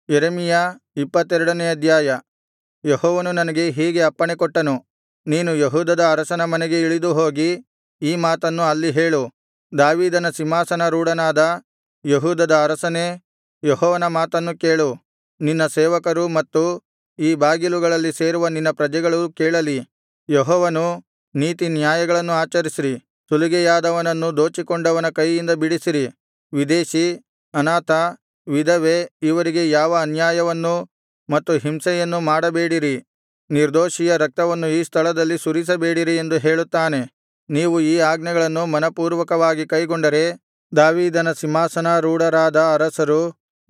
ಯೆರೆಮೀಯ ಇಪ್ಪತ್ತೆರಡನೇ ಅಧ್ಯಾಯ ಯೆಹೋವನು ನನಗೆ ಹೀಗೆ ಅಪ್ಪಣೆಕೊಟ್ಟನು ನೀನು ಯೆಹೂದದ ಅರಸನ ಮನೆಗೆ ಇಳಿದು ಹೋಗಿ ಈ ಮಾತನ್ನು ಅಲ್ಲಿ ಹೇಳು ದಾವೀದನ ಸಿಂಹಾಸನಾರೂಢನಾದ ಯೆಹೂದದ ಅರಸನೇ ಯೆಹೋವನ ಮಾತನ್ನು ಕೇಳು ನಿನ್ನ ಸೇವಕರೂ ಮತ್ತು ಈ ಬಾಗಿಲುಗಳಲ್ಲಿ ಸೇರುವ ನಿನ್ನ ಪ್ರಜೆಗಳೂ ಕೇಳಲಿ ಯೆಹೋವನು ನೀತಿನ್ಯಾಯಗಳನ್ನು ಆಚರಿಸಿರಿ ಸುಲಿಗೆಯಾದವನನ್ನು ದೋಚಿಕೊಂಡವನ ಕೈಯಿಂದ ಬಿಡಿಸಿರಿ ವಿದೇಶಿ ಅನಾಥ ವಿಧವೆ ಇವರಿಗೆ ಯಾವ ಅನ್ಯಾಯವನ್ನೂ ಮತ್ತು ಹಿಂಸೆಯನ್ನೂ ಮಾಡಬೇಡಿರಿ ನಿರ್ದೋಷಿಯ ರಕ್ತವನ್ನು ಈ ಸ್ಥಳದಲ್ಲಿ ಸುರಿಸಬೇಡಿರಿ ಎಂದು ಹೇಳುತ್ತಾನೆ ನೀವು ಈ ಆಜ್ಞೆಗಳನ್ನು ಮನಃಪೂರ್ವಕವಾಗಿ ಕೈಗೊಂಡರೆ ದಾವೀದನ ಸಿಂಹಾಸನಾರೂಢರಾದ ಅರಸರು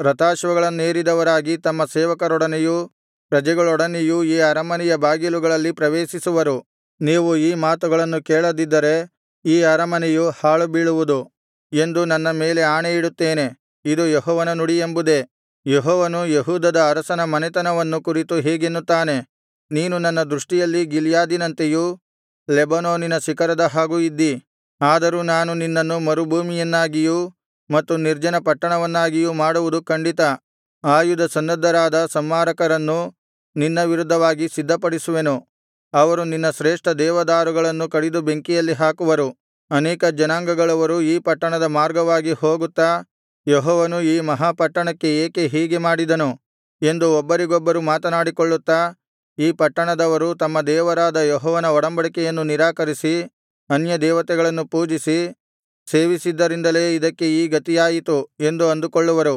ರಥಾಶ್ವಗಳನ್ನೇರಿದವರಾಗಿ ತಮ್ಮ ಸೇವಕರೊಡನೆಯೂ ಪ್ರಜೆಗಳೊಡನೆಯೂ ಈ ಅರಮನೆಯ ಬಾಗಿಲುಗಳಲ್ಲಿ ಪ್ರವೇಶಿಸುವರು ನೀವು ಈ ಮಾತುಗಳನ್ನು ಕೇಳದಿದ್ದರೆ ಈ ಅರಮನೆಯು ಹಾಳುಬೀಳುವುದು ಎಂದು ನನ್ನ ಮೇಲೆ ಆಣೆಯಿಡುತ್ತೇನೆ ಇದು ಯೆಹೋವನ ನುಡಿಯೆಂಬುದೇ ಯೆಹೋವನು ಯೆಹೂದದ ಅರಸನ ಮನೆತನವನ್ನು ಕುರಿತು ಹೀಗೆನ್ನುತ್ತಾನೆ ನೀನು ನನ್ನ ದೃಷ್ಟಿಯಲ್ಲಿ ಗಿಲ್ಯಾದಿನಂತೆಯೂ ಲೆಬನೋನಿನ ಶಿಖರದ ಹಾಗೂ ಇದ್ದಿ ಆದರೂ ನಾನು ನಿನ್ನನ್ನು ಮರುಭೂಮಿಯನ್ನಾಗಿಯೂ ಮತ್ತು ನಿರ್ಜನ ಪಟ್ಟಣವನ್ನಾಗಿಯೂ ಮಾಡುವುದು ಖಂಡಿತ ಆಯುಧ ಸನ್ನದ್ಧರಾದ ಸಂಹಾರಕರನ್ನು ನಿನ್ನ ವಿರುದ್ಧವಾಗಿ ಸಿದ್ಧಪಡಿಸುವೆನು ಅವರು ನಿನ್ನ ಶ್ರೇಷ್ಠ ದೇವದಾರುಗಳನ್ನು ಕಡಿದು ಬೆಂಕಿಯಲ್ಲಿ ಹಾಕುವರು ಅನೇಕ ಜನಾಂಗಗಳವರು ಈ ಪಟ್ಟಣದ ಮಾರ್ಗವಾಗಿ ಹೋಗುತ್ತಾ ಯೆಹೋವನು ಈ ಮಹಾಪಟ್ಟಣಕ್ಕೆ ಏಕೆ ಹೀಗೆ ಮಾಡಿದನು ಎಂದು ಒಬ್ಬರಿಗೊಬ್ಬರು ಮಾತನಾಡಿಕೊಳ್ಳುತ್ತಾ ಈ ಪಟ್ಟಣದವರು ತಮ್ಮ ದೇವರಾದ ಯೆಹೋವನ ಒಡಂಬಡಿಕೆಯನ್ನು ನಿರಾಕರಿಸಿ ಅನ್ಯದೇವತೆಗಳನ್ನು ಪೂಜಿಸಿ ಸೇವಿಸಿದ್ದರಿಂದಲೇ ಇದಕ್ಕೆ ಈ ಗತಿಯಾಯಿತು ಎಂದು ಅಂದುಕೊಳ್ಳುವರು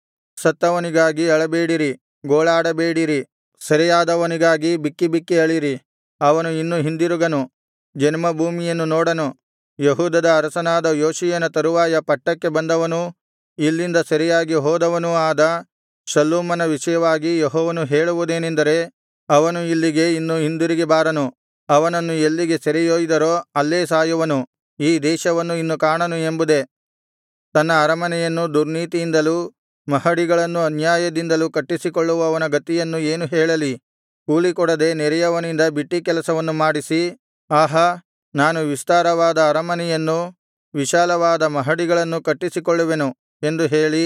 ಸತ್ತವನಿಗಾಗಿ ಅಳಬೇಡಿರಿ ಗೋಳಾಡಬೇಡಿರಿ ಸೆರೆಯಾದವನಿಗಾಗಿ ಬಿಕ್ಕಿಬಿಕ್ಕಿ ಅಳಿರಿ ಅವನು ಇನ್ನು ಹಿಂದಿರುಗನು ಜನ್ಮಭೂಮಿಯನ್ನು ನೋಡನು ಯೆಹೂದದ ಅರಸನಾದ ಯೋಷೀಯನ ತರುವಾಯ ಪಟ್ಟಕ್ಕೆ ಬಂದವನೂ ಇಲ್ಲಿಂದ ಸೆರೆಯಾಗಿ ಹೋದವನೂ ಆದ ಶಲ್ಲೂಮನ ವಿಷಯವಾಗಿ ಯೆಹೋವನು ಹೇಳುವುದೇನೆಂದರೆ ಅವನು ಇಲ್ಲಿಗೆ ಇನ್ನು ಹಿಂದಿರುಗಿ ಬಾರನು ಅವನನ್ನು ಎಲ್ಲಿಗೆ ಸೆರೆಯೊಯ್ದರೋ ಅಲ್ಲೇ ಸಾಯುವನು ಈ ದೇಶವನ್ನು ಇನ್ನು ಕಾಣನು ಎಂಬುದೇ ತನ್ನ ಅರಮನೆಯನ್ನು ದುರ್ನೀತಿಯಿಂದಲೂ ಮಹಡಿಗಳನ್ನು ಅನ್ಯಾಯದಿಂದಲೂ ಕಟ್ಟಿಸಿಕೊಳ್ಳುವವನ ಗತಿಯನ್ನು ಏನು ಹೇಳಲಿ ಕೂಲಿಕೊಡದೆ ನೆರೆಯವನಿಂದ ಬಿಟ್ಟಿ ಕೆಲಸವನ್ನು ಮಾಡಿಸಿ ಆಹಾ ನಾನು ವಿಸ್ತಾರವಾದ ಅರಮನೆಯನ್ನೂ ವಿಶಾಲವಾದ ಮಹಡಿಗಳನ್ನು ಕಟ್ಟಿಸಿಕೊಳ್ಳುವೆನು ಎಂದು ಹೇಳಿ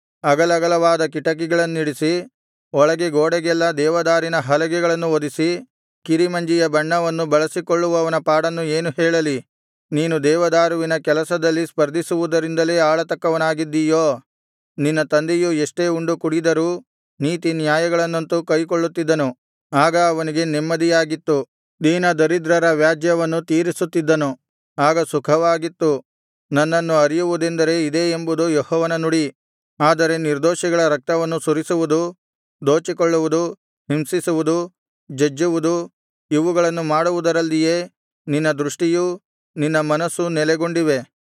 ಅಗಲಗಲವಾದ ಕಿಟಕಿಗಳನ್ನಿಡಿಸಿ ಒಳಗೆ ಗೋಡೆಗೆಲ್ಲಾ ದೇವದಾರಿನ ಹಲಗೆಗಳನ್ನು ಹೊದಿಸಿ ಕಿರಿಮಂಜಿಯ ಬಣ್ಣವನ್ನು ಬಳಸಿಕೊಳ್ಳುವವನ ಪಾಡನ್ನು ಏನು ಹೇಳಲಿ ನೀನು ದೇವದಾರುವಿನ ಕೆಲಸದಲ್ಲಿ ಸ್ಪರ್ಧಿಸುವುದರಿಂದಲೇ ಆಳತಕ್ಕವನಾಗಿದ್ದೀಯೋ ನಿನ್ನ ತಂದೆಯು ಎಷ್ಟೇ ಉಂಡು ಕುಡಿದರೂ ನೀತಿನ್ಯಾಯಗಳನ್ನಂತೂ ಕೈಕೊಳ್ಳುತ್ತಿದ್ದನು ಆಗ ಅವನಿಗೆ ನೆಮ್ಮದಿಯಾಗಿತ್ತು ದೀನದರಿದ್ರರ ವ್ಯಾಜ್ಯವನ್ನು ತೀರಿಸುತ್ತಿದ್ದನು ಆಗ ಸುಖವಾಗಿತ್ತು ನನ್ನನ್ನು ಅರಿಯುವುದೆಂದರೆ ಇದೇ ಎಂಬುದು ಯೆಹೋವನ ನುಡಿ ಆದರೆ ನಿರ್ದೋಷಿಗಳ ರಕ್ತವನ್ನು ಸುರಿಸುವುದು ದೋಚಿಕೊಳ್ಳುವುದು ಹಿಂಸಿಸುವುದು ಜಜ್ಜುವುದು ಇವುಗಳನ್ನು ಮಾಡುವುದರಲ್ಲಿಯೇ ನಿನ್ನ ದೃಷ್ಟಿಯೂ ನಿನ್ನ ಮನಸ್ಸೂ ನೆಲೆಗೊಂಡಿವೆ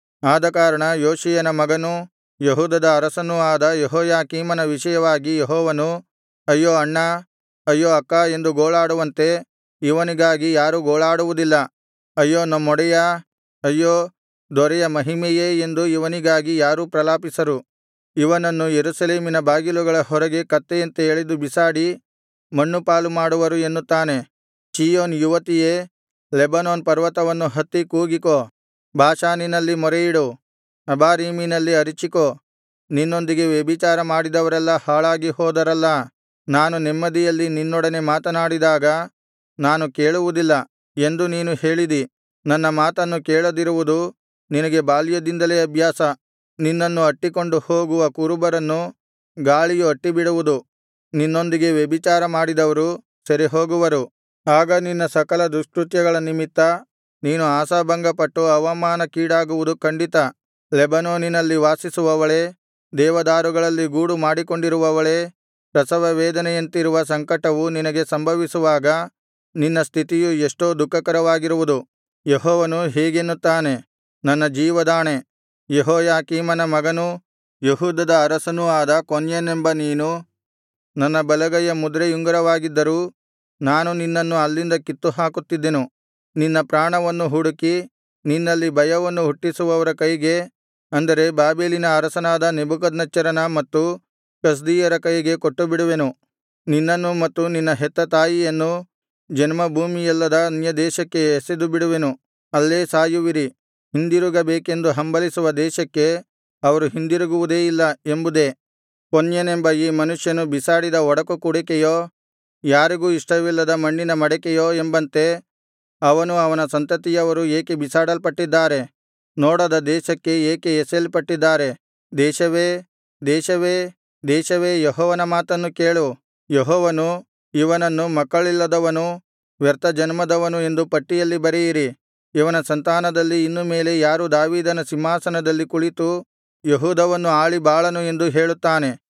ಆದಕಾರಣ ಯೋಷೀಯನ ಮಗನೂ ಯೆಹೂದದ ಅರಸನೂ ಆದ ಯೆಹೋಯಾಕೀಮನ ವಿಷಯವಾಗಿ ಯೆಹೋವನು ಅಯ್ಯೋ ಅಣ್ಣಾ ಅಯ್ಯೋ ಅಕ್ಕಾ ಎಂದು ಗೋಳಾಡುವಂತೆ ಇವನಿಗಾಗಿ ಯಾರೂ ಗೋಳಾಡುವುದಿಲ್ಲ ಅಯ್ಯೋ ನಮ್ಮೊಡೆಯಾ ಅಯ್ಯೋ ದೊರೆಯ ಮಹಿಮೆಯೇ ಎಂದು ಇವನಿಗಾಗಿ ಯಾರೂ ಪ್ರಲಾಪಿಸರು ಇವನನ್ನು ಯೆರೂಸಲೇಮಿನ ಬಾಗಿಲುಗಳ ಹೊರಗೆ ಕತ್ತೆಯಂತೆ ಎಳೆದು ಬಿಸಾಡಿ ಮಣ್ಣುಪಾಲು ಮಾಡುವರು ಎನ್ನುತ್ತಾನೆ ಚೀಯೋನ್ ಯುವತಿಯೇ ಲೆಬನೋನ್ ಪರ್ವತವನ್ನು ಹತ್ತಿ ಕೂಗಿಕೋ ಬಾಷಾನಿನಲ್ಲಿ ಮೊರೆಯಿಡು ಅಬಾರೀಮಿನಲ್ಲಿ ಅರಚಿಕೋ ನಿನ್ನೊಂದಿಗೆ ವ್ಯಭಿಚಾರ ಮಾಡಿದವರೆಲ್ಲಾ ಹಾಳಾಗಿ ಹೋದರಲ್ಲಾ ನಾನು ನೆಮ್ಮದಿಯಲ್ಲಿ ನಿನ್ನೊಡನೆ ಮಾತನಾಡಿದಾಗ ನಾನು ಕೇಳುವುದಿಲ್ಲ ಎಂದು ನೀನು ಹೇಳಿದಿ ನನ್ನ ಮಾತನ್ನು ಕೇಳದಿರುವುದು ನಿನಗೆ ಬಾಲ್ಯದಿಂದಲೇ ಅಭ್ಯಾಸ ನಿನ್ನನ್ನು ಅಟ್ಟಿಕೊಂಡು ಹೋಗುವ ಕುರುಬರನ್ನು ಗಾಳಿಯು ಅಟ್ಟಿಬಿಡುವುದು ನಿನ್ನೊಂದಿಗೆ ವ್ಯಭಿಚಾರ ಮಾಡಿದವರು ಸೆರೆಹೋಗುವರು ಆಗ ನಿನ್ನ ಸಕಲ ದುಷ್ಕೃತ್ಯಗಳ ನಿಮಿತ್ತ ನೀನು ಆಶಾಭಂಗಪಟ್ಟು ಅವಮಾನಕ್ಕೀಡಾಗುವುದು ಖಂಡಿತ ಲೆಬನೋನಿನಲ್ಲಿ ವಾಸಿಸುವವಳೇ ದೇವದಾರುಗಳಲ್ಲಿ ಗೂಡು ಮಾಡಿಕೊಂಡಿರುವವಳೇ ಪ್ರಸವವೇದನೆಯಂತಿರುವ ಸಂಕಟವು ನಿನಗೆ ಸಂಭವಿಸುವಾಗ ನಿನ್ನ ಸ್ಥಿತಿಯು ಎಷ್ಟೋ ದುಃಖಕರವಾಗಿರುವುದು ಯೆಹೋವನು ಹೀಗೆನ್ನುತ್ತಾನೆ ನನ್ನ ಜೀವದಾಣೆ ಯೆಹೋಯಾಕೀಮನ ಮಗನೂ ಯೆಹೂದದ ಅರಸನೂ ಆದ ಕೊನ್ಯನೆಂಬ ನೀನು ನನ್ನ ಬಲಗೈಯ ಮುದ್ರೆಯುಂಗುರವಾಗಿದ್ದರೂ ನಾನು ನಿನ್ನನ್ನು ಅಲ್ಲಿಂದ ಕಿತ್ತುಹಾಕುತ್ತಿದ್ದೆನು ನಿನ್ನ ಪ್ರಾಣವನ್ನು ಹುಡುಕಿ ನಿನ್ನಲ್ಲಿ ಭಯವನ್ನು ಹುಟ್ಟಿಸುವವರ ಕೈಗೆ ಅಂದರೆ ಬಾಬೆಲಿನ ಅರಸನಾದ ನೆಬೂಕದ್ನೆಚ್ಚರನ ಮತ್ತು ಕಸ್ದೀಯರ ಕೈಗೆ ಕೊಟ್ಟುಬಿಡುವೆನು ನಿನ್ನನ್ನೂ ಮತ್ತು ನಿನ್ನ ಹೆತ್ತ ತಾಯಿಯನ್ನೂ ಜನ್ಮಭೂಮಿಯಲ್ಲದ ಅನ್ಯದೇಶಕ್ಕೆ ಎಸೆದುಬಿಡುವೆನು ಅಲ್ಲೇ ಸಾಯುವಿರಿ ಹಿಂದಿರುಗಬೇಕೆಂದು ಹಂಬಲಿಸುವ ದೇಶಕ್ಕೆ ಅವರು ಹಿಂದಿರುಗುವುದೇ ಇಲ್ಲ ಎಂಬುದೇ ಕೊನ್ಯನೆಂಬ ಈ ಮನುಷ್ಯನು ಬಿಸಾಡಿದ ಒಡಕು ಕುಡಿಕೆಯೋ ಯಾರಿಗೂ ಇಷ್ಟವಿಲ್ಲದ ಮಣ್ಣಿನ ಮಡಿಕೆಯೋ ಎಂಬಂತೆ ಅವನೂ ಅವನ ಸಂತತಿಯವರೂ ಏಕೆ ಬಿಸಾಡಲ್ಪಟ್ಟಿದ್ದಾರೆ ನೋಡದ ದೇಶಕ್ಕೆ ಏಕೆ ಎಸೆಯಲ್ಪಟ್ಟಿದ್ದಾರೆ ದೇಶವೇ ದೇಶವೇ ದೇಶವೇ ಯೆಹೋವನ ಮಾತನ್ನು ಕೇಳು ಯೆಹೋವನು ಇವನನ್ನು ಮಕ್ಕಳಿಲ್ಲದವನು ವ್ಯರ್ಥ ಜನ್ಮದವನು ಎಂದು ಪಟ್ಟಿಯಲ್ಲಿ ಬರೆಯಿರಿ ಇವನ ಸಂತಾನದಲ್ಲಿ ಇನ್ನು ಮೇಲೆ ಯಾರು ದಾವೀದನ ಸಿಂಹಾಸನದಲ್ಲಿ ಕುಳಿತು ಯೆಹೂದವನ್ನು ಆಳಿ ಬಾಳನು ಎಂದು ಹೇಳುತ್ತಾನೆ